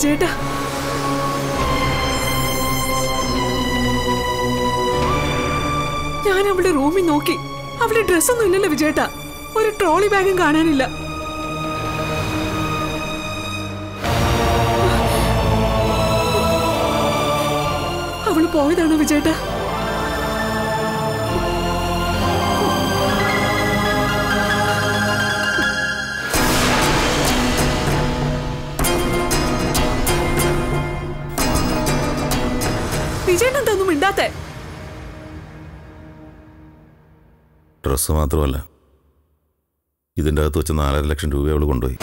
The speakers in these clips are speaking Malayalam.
വിജയേട്ടാ ഞാൻ അവളുടെ റൂമിൽ നോക്കി അവളുടെ ഡ്രസ്സൊന്നും ഇല്ലല്ലോ വിജയേട്ടാ ഒരു ട്രോളി ബാഗും കാണാനില്ല അവള് പോയതാണോ വിജയേട്ടാ വിജയേട്ടൻ എന്തൊന്നും മിണ്ടാത്തേ ഡ്രസ്സ് മാത്രമല്ല ഇതിൻ്റെ അകത്ത് വെച്ച് നാലര ലക്ഷം രൂപ അവൾ കൊണ്ടുപോയി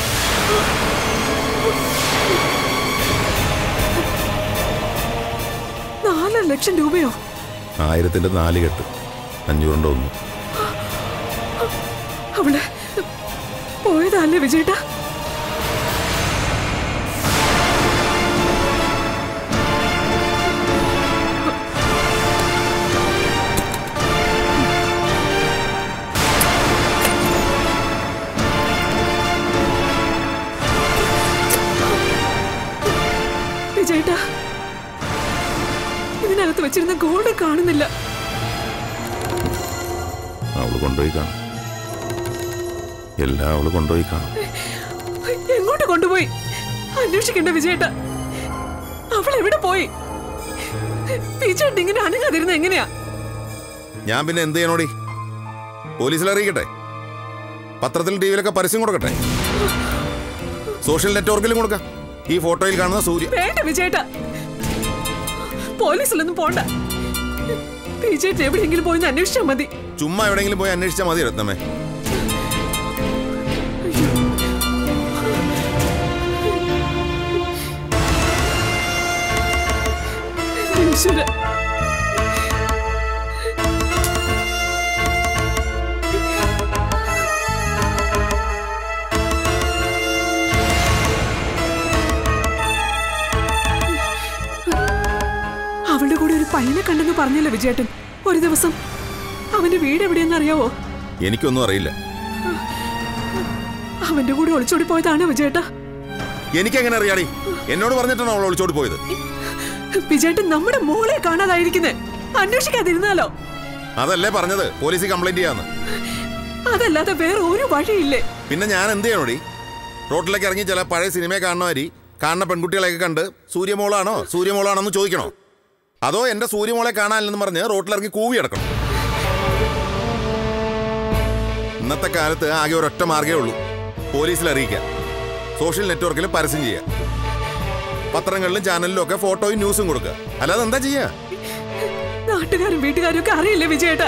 നാലര ലക്ഷം രൂപയോ ആയിരത്തിൻ്റെ നാല് കെട്ട് അഞ്ഞൂറിൻ്റെ ഒന്ന് അവള് പോയതല്ലേ വിജയേട്ടാ വിജയേട്ടാ ഇതിനകത്ത് വെച്ചിരുന്ന ഗോൾഡ് കാണുന്നില്ല അവൾ കൊണ്ടുപോയി കാണും എല്ലാം അവൾ കൊണ്ടുപോയി കാണും എങ്ങോട്ട് കൊണ്ടുപോയി അന്വേഷിക്കണ്ട വിജയേട്ട അവൾ എവിടെ പോയി വിജയേട്ട ഇങ്ങനെ അനങ്ങാതിരുന്ന എങ്ങനെയാ ഞാൻ പിന്നെ എന്ത് ചെയ്യണോടി പോലീസിൽ അറിയിക്കട്ടെ പത്രത്തിൽ ടി വിയിലൊക്കെ പരസ്യം കൊടുക്കട്ടെ സോഷ്യൽ നെറ്റ്വർക്കിലും കൊടുക്കാം ഈ ഫോട്ടോയിൽ കാണുന്ന സൂര്യ വേണ്ട വിജയേട്ട പോലീസിലൊന്നും പോണ്ട വിജയേട്ടൻ എവിടെയെങ്കിലും പോയി ഒന്ന് അന്വേഷിച്ചാൽ മതി ചുമ്മാ എവിടെയെങ്കിലും പോയി അന്വേഷിച്ചാൽ മതി രത്നമേ അയ്യോ. ഈശ്വരാ. അവളുടെ കൂടെ ഒരു പയ്യനെ കണ്ടെന്ന് പറഞ്ഞല്ലോ വിജയേട്ടൻ ഒരു ദിവസം അവന്റെ വീട് എവിടെയെന്ന് അറിയാവോ എനിക്കൊന്നും അറിയില്ല അവന്റെ കൂടെ ഒളിച്ചോടി പോയതാണ് വിജയേട്ടാ എനിക്കെങ്ങനെ അറിയാടി എന്നോട് പറഞ്ഞിട്ടാണോ അവൾ ഒളിച്ചോടി പോയത് വിജയേട്ടൻ നമ്മുടെ മോളെ കാണാതായിരിക്കുന്നേ അന്വേഷിക്കാതിരുന്നാലോ അതല്ലേ പറഞ്ഞത് പോലീസിൽ കംപ്ലൈന്റ് ചെയ്യാന്ന് അതല്ലാതെ വേറെ ഒരു വഴിയില്ലേ പിന്നെ ഞാൻ എന്ത് ചെയ്യണോടി റോട്ടിലേക്ക് ഇറങ്ങി ചില പഴയ സിനിമയെ കാണുന്നവരി കാണുന്ന പെൺകുട്ടികളെയൊക്കെ കണ്ട് സൂര്യമോളാണോ സൂര്യമോളാണെന്ന് ചോദിക്കണോ അതോ എന്റെ സൂര്യമോളെ കാണാനില്ലെന്ന് പറഞ്ഞ് റോട്ടിലിറങ്ങി കൂവി കിടക്കണം ഇന്നത്തെ കാലത്ത് ആകെ ഒരൊറ്റ മാർഗേ ഉള്ളൂ പോലീസിൽ അറിയിക്കുക സോഷ്യൽ നെറ്റ്വർക്കിൽ പരസ്യം ചെയ്യുക പത്രങ്ങളിലും ചാനലിലും ഒക്കെ ഫോട്ടോയും ന്യൂസും കൊടുക്കുക അല്ലാതെ എന്താ ചെയ്യുക നാട്ടുകാരും വീട്ടുകാരും ഒക്കെ അറിയില്ലേ വിജയേട്ട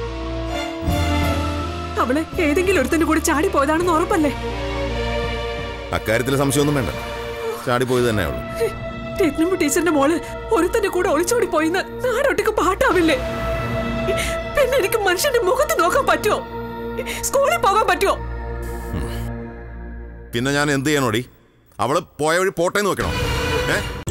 അവള് ഏതെങ്കിലും ഒരുത്തന്റെ കൂടെ ചാടി പോയതാണെന്ന് ഉറപ്പല്ലേ അക്കാര്യത്തിൽ സംശയമൊന്നും വേണ്ട ചാടിപ്പോയത് തന്നെ അവള് രത്നമ്മ ടീച്ചറിന്റെ മോള് ഒരുത്തന്റെ കൂടെ ഒളിച്ചോടി പോയിന്ന് നാടൊട്ടിക്ക് പാട്ടാവില്ലേ പിന്നെ എനിക്ക് മനുഷ്യന്റെ മുഖത്ത് നോക്കാൻ പറ്റുമോ സ്കൂളിൽ പോകാൻ പറ്റുമോ പിന്നെ ഞാൻ എന്ത് ചെയ്യണോടി അവള് പോയ വഴി പോട്ടേന്ന് വെക്കണോ ഏ